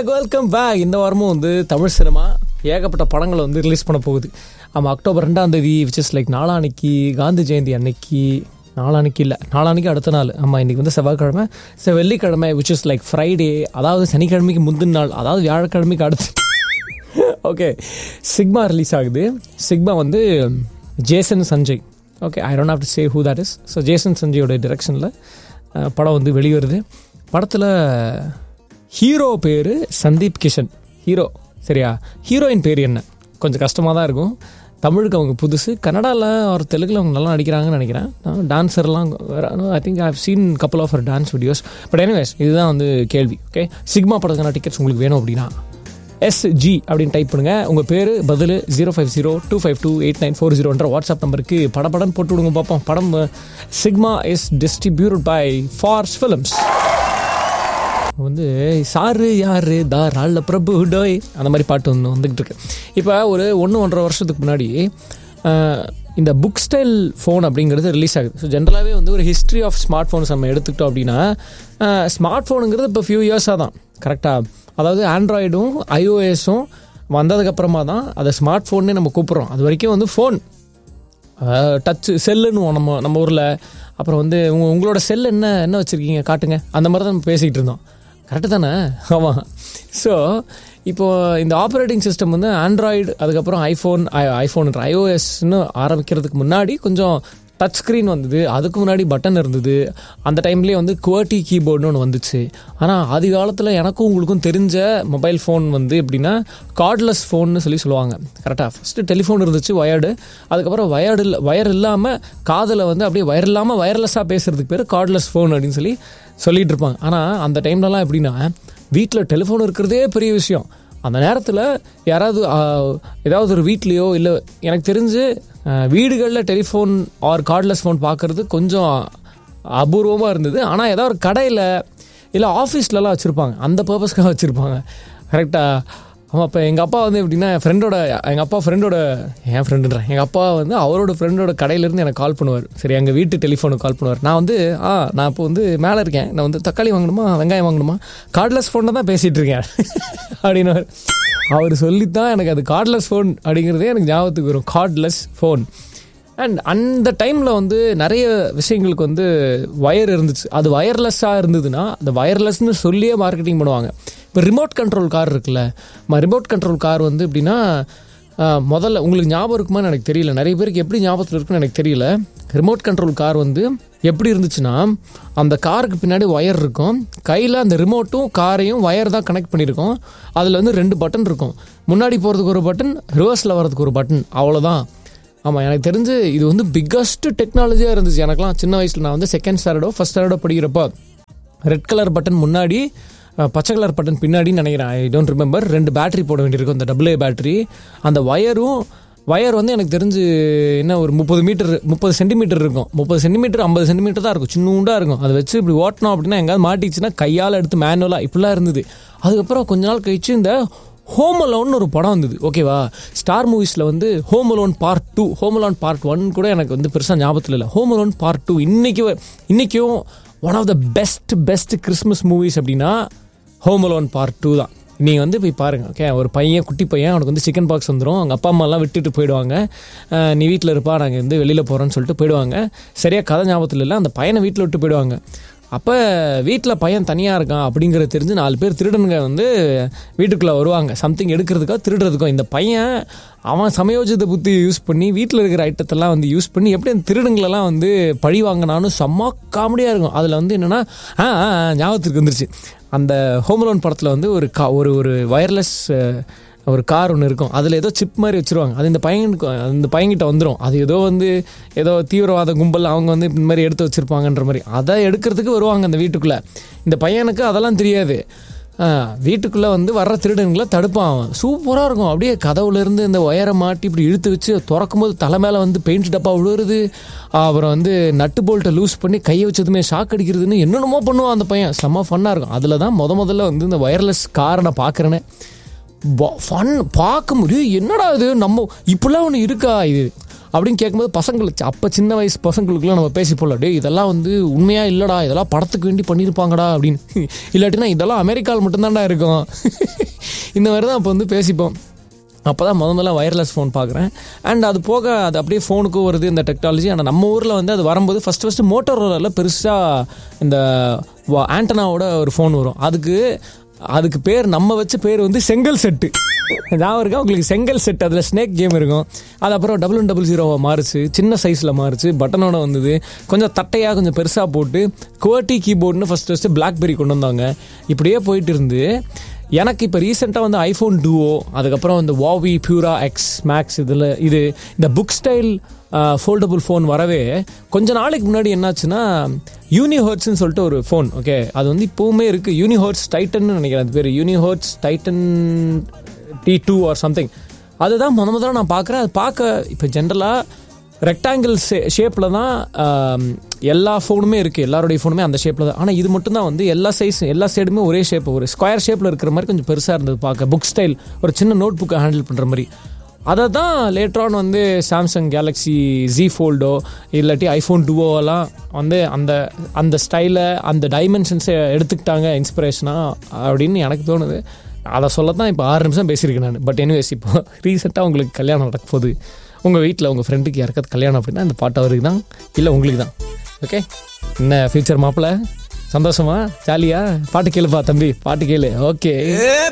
back welcome back இந்த வாரமும் வந்து தமிழ் சினிமா ஏகப்பட்ட படங்களை வந்து ரிலீஸ் பண்ண போகுது ஆமாம் அக்டோபர் ரெண்டாம் தேதி விச் இஸ் லைக் நாளான்னைக்கு காந்தி ஜெயந்தி அன்னைக்கு நாளான்னைக்கு இல்லை நாளான்னைக்கு அடுத்த நாள் ஆமாம் இன்றைக்கி வந்து செவ்வாய்க்கிழமை சரி வெள்ளிக்கிழமை விச் இஸ் லைக் ஃப்ரைடே அதாவது சனிக்கிழமைக்கு முந்தின நாள் அதாவது வியாழக்கிழமைக்கு அடுத்து ஓகே சிக்மா ரிலீஸ் ஆகுது சிக்மா வந்து Jason Sanjay okay I don't have to say who that is so Jason சஞ்சயோட டிரெக்ஷனில் படம் வந்து வெளிவருது படத்தில் ஹீரோ பேர் சந்தீப் கிஷன் ஹீரோ சரியா ஹீரோயின் பேர் என்ன கொஞ்சம் கஷ்டமாக தான் இருக்கும் தமிழுக்கு அவங்க புதுசு கன்னடாவில் ஒரு தெலுங்கில் அவங்க நல்லா நடிக்கிறாங்கன்னு நினைக்கிறேன் டான்ஸர்லாம் I think I have seen couple of dance videos but anyways இதுதான் வந்து கேள்வி ஓகே சிக்மா படத்துக்கான டிக்கெட்ஸ் உங்களுக்கு வேணும் அப்படின்னா எஸ்ஜி அப்படின்னு டைப் பண்ணுங்க உங்கள் பேர் பதில் zero five zero two five two eight nine four ஜீரோன்ற வாட்ஸ்அப் நம்பருக்கு படப்படம் போட்டு விடுங்க பார்ப்போம் படம் Sigma is distribute by Phars films வந்து சாரு யாரு தாராள பிரபு டோய் அந்த மாதிரி பாட்டு ஒன்று வந்துக்கிட்டு இருக்கு இப்போ ஒரு ஒன்று ஒன்றரை வருஷத்துக்கு முன்னாடி அஹ், இந்த புக் ஸ்டைல் ஃபோன் அப்படிங்கிறது ரிலீஸ் ஆகுது ஸோ ஜென்ரலாகவே வந்து ஒரு ஹிஸ்ட்ரி ஆஃப் ஸ்மார்ட் ஃபோன்ஸ் நம்ம எடுத்துக்கிட்டோம் அப்படின்னா ஸ்மார்ட் ஃபோனுங்கிறது இப்போ ஃபியூ இயர்ஸாக தான் கரெக்டாக அதாவது ஆண்ட்ராய்டும் ஐஓஎஸும் வந்ததுக்கப்புறமா தான் அதை ஸ்மார்ட் ஃபோன்னே நம்ம கூப்பிட்றோம் அது வரைக்கும் வந்து ஃபோன் டச்சு செல்லுன்னு நம்ம நம்ம ஊரில் அப்புறம் வந்து உங்க உங்களோட செல் என்ன என்ன வச்சுருக்கீங்க காட்டுங்க அந்த மாதிரி தான் நம்ம பேசிக்கிட்டு இருந்தோம் கரெக்டு தானே ஆமாம் ஸோ இப்போ இந்த ஆப்ரேட்டிங் சிஸ்டம் வந்து ஆண்ட்ராய்டு அதுக்கப்புறம் ஐஃபோன் ஐஃபோன் ஐஓஎஸ்னு ஆரம்பிக்கிறதுக்கு முன்னாடி கொஞ்சம் டச் ஸ்க்ரீன் வந்தது அதுக்கு முன்னாடி பட்டன் இருந்தது அந்த டைம்லேயே வந்து குவர்ட்டி கீபோர்டுன்னு ஒன்று வந்துச்சு ஆனால் ஆதி காலத்தில் எனக்கும் உங்களுக்கும் தெரிஞ்ச மொபைல் ஃபோன் வந்து எப்படின்னா கார்ட்லெஸ் ஃபோன்னு சொல்லி சொல்லுவாங்க கரெக்டாக ஃபஸ்ட்டு டெலிஃபோன் இருந்துச்சு வயர்டு அதுக்கப்புறம் வயர்டு இல்லை வயர் இல்லாமல் காதில் வந்து அப்படியே வயர் இல்லாமல் வயர்லெஸ்ஸாக பேசுறதுக்கு பேர் கார்ட்லெஸ் ஃபோன் அப்படின்னு சொல்லி சொல்லிட்டு இருப்பாங்க ஆனால் அந்த டைம்லலாம் எப்படின்னா வீட்டில் டெலிஃபோன் இருக்கிறதே பெரிய விஷயம் அந்த நேரத்தில் யாராவது ஆ, ஏதாவது ஒரு வீட்லேயோ இல்லை எனக்கு தெரிஞ்சு வீடுகளில் டெலிஃபோன் ஆர் கார்ட்லெஸ் ஃபோன் பார்க்குறது கொஞ்சம் அபூர்வமாக இருந்தது ஆனால் ஏதாவது ஒரு கடையில் இல்லை ஆஃபீஸ்லலாம் வச்சுருப்பாங்க அந்த பர்பஸ்க்காக வச்சுருப்பாங்க கரெக்டாக ஆமாம் இப்போ எங்கள் அப்பா வந்து எப்படின்னா என் ஃப்ரெண்டோட எங்கள் அப்பா ஃப்ரெண்டோட என் ஃப்ரெண்டுன்றேன் எங்கள் அப்பா வந்து அவரோட ஃப்ரெண்டோட கடையிலேருந்து எனக்கு கால் பண்ணுவார் சரி எங்கள் வீட்டு டெலிஃபோனுக்கு கால் பண்ணுவார் நான் வந்து ஆ நான் இப்போ வந்து மேலே இருக்கேன் நான் வந்து தக்காளி வாங்கணுமா வெங்காயம் வாங்கணுமா கார்ட்லெஸ் ஃபோனில் தான் பேசிகிட்டு இருக்கேன் அப்படின்னு அவர் சொல்லித்தான் எனக்கு அது கார்ட்லெஸ் ஃபோன் அப்படிங்கிறதே எனக்கு ஞாபகத்துக்கு வரும் கார்ட்லெஸ் ஃபோன் அண்ட் அந்த டைமில் வந்து நிறைய விஷயங்களுக்கு வந்து வயர் இருந்துச்சு அது வயர்லெஸ்ஸாக இருந்ததுன்னா அந்த வயர்லெஸ்னு சொல்லியே மார்க்கெட்டிங் பண்ணுவாங்க இப்போ ரிமோட் கண்ட்ரோல் கார் இருக்குல்ல ரிமோட் கண்ட்ரோல் கார் வந்து எப்படின்னா ஆஹ், முதல்ல உங்களுக்கு ஞாபகம் இருக்குமான்னு எனக்கு தெரியல நிறைய பேருக்கு எப்படி ஞாபகத்தில் இருக்குன்னு எனக்கு தெரியல ரிமோட் கண்ட்ரோல் கார் வந்து எப்படி இருந்துச்சுன்னா அந்த காருக்கு பின்னாடி ஒயர் இருக்கும் கையில் அந்த ரிமோட்டும் காரையும் ஒயர் தான் கனெக்ட் பண்ணியிருக்கோம் அதில் வந்து ரெண்டு பட்டன் இருக்கும் முன்னாடி போகிறதுக்கு ஒரு பட்டன் ரிவர்ஸில் வர்றதுக்கு ஒரு பட்டன் அவ்வளோதான் ஆமாம் எனக்கு தெரிஞ்சு இது வந்து பிக்கஸ்ட் டெக்னாலஜியாக இருந்துச்சு எனக்குலாம் சின்ன வயசில் நான் வந்து செகண்ட் ஸ்டாண்டர்டோ ஃபஸ்ட் ஸ்டாண்டர்டோ படிக்கிறப்போ ரெட் கலர் பட்டன் முன்னாடி அஹ், பச்சை கலர் பட்டன் பின்னாடின்னு நினைக்கிறேன் ஐ டோன்ட் ரிமெம்பர் ரெண்டு பேட்டரி போட வேண்டியிருக்கும் அந்த டபுள் ஏ பேட்டரி அந்த ஒயரும் ஒயர் வந்து எனக்கு தெரிஞ்சு என்ன ஒரு முப்பது மீட்டர் முப்பது சென்டிமீட்டர் இருக்கும் முப்பது சென்டிமீட்டர் ஐம்பது சென்டிமீட்டர் தான் இருக்கும் சின்னூண்டாக இருக்கும் அதை வச்சு இப்படி ஓட்டணும் அப்படின்னா எங்கேயாவது மாட்டிச்சுன்னா கையால் எடுத்து மேனுவலாக இப்படிலாம் இருந்தது அதுக்கப்புறம் கொஞ்ச நாள் கழிச்சு இந்த ஹோம் அலோன் ஒரு படம் வந்தது ஓகேவா ஸ்டார் மூவிஸில் வந்து Home Alone part two Home Alone part one கூட எனக்கு வந்து பெருசாக ஞாபகத்தில் இல்லை ஹோம் அலோன் பார்ட் டூ இன்னைக்கு வ- இன்னைக்கும் one of the best best Christmas movies அப்படின்னா ஹோம் அலோன் பார்ட் டூ தான் நீங்கள் வந்து போய் பாருங்கள் ஓகே ஒரு பையன் குட்டி பையன் அவனுக்கு வந்து சிக்கன் பாக்ஸ் வந்துடும் அவங்க அப்பா அம்மாலாம் விட்டுட்டு போயிடுவாங்க அஹ் நீ வீட்டில் இருப்பா நாங்கள் வந்து வெளியில் போகிறோன்னு சொல்லிட்டு போயிடுவாங்க சரியாக கதை ஞாபகத்தில் இல்லை அந்த பையனை வீட்டில் விட்டு போயிடுவாங்க அப்போ வீட்டில் பையன் தனியாக இருக்கான் அப்படிங்கிறது தெரிஞ்சு நாலு பேர் திருடனுங்க வந்து வீட்டுக்குள்ளே வருவாங்க சம்திங் எடுக்கிறதுக்கோ திருடுறதுக்கோ இந்த பையன் அவன் சமயோஜித புத்தி யூஸ் பண்ணி வீட்டில் இருக்கிற ஐட்டத்தெல்லாம் வந்து யூஸ் பண்ணி எப்படி அந்த திருடங்களெல்லாம் வந்து பழி வாங்கினான்னு செம்ம காமெடியாக இருக்கும் அதில் வந்து என்னென்னா ஆ ஆ, ஆ, ஞாபகத்துக்கு வந்துருச்சு அந்த ஹோம்லோன் படத்தில் வந்து ஒரு கா ஒரு ஒரு வயர்லெஸ் ஒரு கார் ஒன்று இருக்கும் அதில் ஏதோ சிப் மாதிரி வச்சுருவாங்க அது இந்த பையனுக்கு அந்த பையன்கிட்ட வந்துடும் அது ஏதோ வந்து ஏதோ தீவிரவாத கும்பல் அவங்க வந்து இந்த மாதிரி எடுத்து வச்சுருப்பாங்கன்ற மாதிரி அதை எடுக்கிறதுக்கு வருவாங்க அந்த வீட்டுக்குள்ளே இந்த பையனுக்கு அதெல்லாம் தெரியாது வீட்டுக்குள்ளே வந்து வர்ற திருடனுங்களை தடுப்பான் அவன் சூப்பராக இருக்கும் அப்படியே கதவுலேருந்து இந்த ஒயரை மாட்டி இப்படி இழுத்து வச்சு திறக்கும் போது தலை மேலே வந்து பெயிண்ட் டப்பா விழுறது அப்புறம் வந்து நட்டு போல்ட்டை லூஸ் பண்ணி கையை வச்சதுமே ஷாக் அடிக்கிறதுன்னு என்னென்னமோ பண்ணுவான் அந்த பையன் செம்ம ஃபன்னாக இருக்கும் அதில் தான் முத முதல்ல வந்து இந்த ஒயர்லெஸ் காரை நான் பார்க்குறேனே ஃபன் பார்க்க முடியும் என்னடா இது நம்ம இப்படிலாம் ஒன்று இருக்கா இது அப்படின்னு கேட்கும்போது பசங்களுக்கு அப்போ சின்ன வயசு பசங்களுக்குலாம் நம்ம பேசி போல டே இதெல்லாம் வந்து உண்மையா இல்லடா இதெல்லாம் படத்துக்கு வேண்டி பண்ணியிருப்பாங்கடா அப்படின்னு இல்லாட்டினா இதெல்லாம் அமெரிக்காவில் மட்டும்தான்டா இருக்கும் இந்த மாதிரி தான் அப்போ வந்து பேசிப்போம் அப்போ தான் முத முதல்ல வயர்லெஸ் ஃபோன் பார்க்குறேன் அண்ட் அது போக அது அப்படியே ஃபோனுக்கும் வருது இந்த டெக்னாலஜி ஆனால் நம்ம ஊரில் வந்து அது வரும்போது ஃபஸ்ட்டு ஃபஸ்ட்டு மோட்டோரோலாவில் பெருசாக இந்த ஆண்டனாவோட ஒரு ஃபோன் வரும் அதுக்கு அதுக்கு பேர் நம்ம வச்ச பேர் வந்து செங்கல் செட்டு ஞாபகம் இருக்கா உங்களுக்கு செங்கல் செட் அதில் ஸ்னேக் கேம் இருக்கும் அது அப்புறம் டபுள் ஒன் டபுள் ஜீரோவாக மாறுச்சு சின்ன சைஸில் மாறுச்சு பட்டனோட வந்தது கொஞ்சம் தட்டையாக கொஞ்சம் பெருசாக போட்டு குவர்ட்டி கீபோர்டுன்னு ஃபஸ்ட் ஃபஸ்ட்டு பிளாக்பெரி கொண்டு வந்தாங்க இப்படியே போயிட்டு இருந்து எனக்கு இப்போ ரீசெண்டாக வந்து ஐஃபோன் டூஓ அதுக்கப்புறம் இந்த வாவி பியூரா எக்ஸ் மேக்ஸ் இதில் இது இந்த புக் ஸ்டைல் ஃபோல்டபுள் ஃபோன் வரவே கொஞ்ச நாளைக்கு முன்னாடி என்னாச்சுன்னா யூனிஹர்ட்ஸ்னு சொல்லிட்டு ஒரு ஃபோன் ஓகே அது வந்து இப்போவுமே இருக்குது யூனிஹர்ட்ஸ் டைட்டன்னு நினைக்கிறேன் அது பேர் யூனிஹர்ட்ஸ் Titan T two R something அதுதான் முத முதல்ல நான் பார்க்குறேன் அது பார்க்க இப்போ ஜென்ரலாக ரெக்டாங்கிள் ஷே ஷேப்பில் தான் ஆம், எல்லா ஃபோனுமே இருக்குது எல்லாருடைய ஃபோனுமே அந்த ஷேப்பில் தான் ஆனால் இது மட்டும் தான் வந்து எல்லா சைஸ் எல்லா சைடுமே ஒரே ஷேப் ஒரு ஸ்கொயர் ஷேப்பில் இருக்கிற மாதிரி கொஞ்சம் பெருசாக இருந்தது பார்க்க புக் ஸ்டைல் ஒரு சின்ன நோட் புக்கை ஹேண்டில் பண்ணுற மாதிரி அதை தான் லேட்டரான் வந்து சாம்சங் கேலக்ஸி ஜி ஃபோல்டோ இல்லாட்டி ஐஃபோன் டூவோலாம் வந்து அந்த அந்த ஸ்டைலை அந்த டைமென்ஷன்ஸை எடுத்துக்கிட்டாங்க இன்ஸ்பிரேஷனாக அப்படின்னு எனக்கு தோணுது அதை சொல்ல தான் இப்போ ஆறு நிமிஷம் பேசியிருக்கேன் நான் பட் எனிவேஸ் இப்போ ரீசெண்டாக உங்களுக்கு கல்யாணம் நடக்க போகுது உங்கள் வீட்டில் உங்கள் ஃப்ரெண்டுக்கு யாருக்காவது கல்யாணம் அப்படின்னா இந்த பாட்டு அவருக்கு தான் இல்லை உங்களுக்கு தான் ஓகே என்ன ஃபியூச்சர் மாப்பிள்ள சந்தோஷமா ஜாலியா பாட்டு கேளுப்பா தம்பி பாட்டு கேளு ஓகே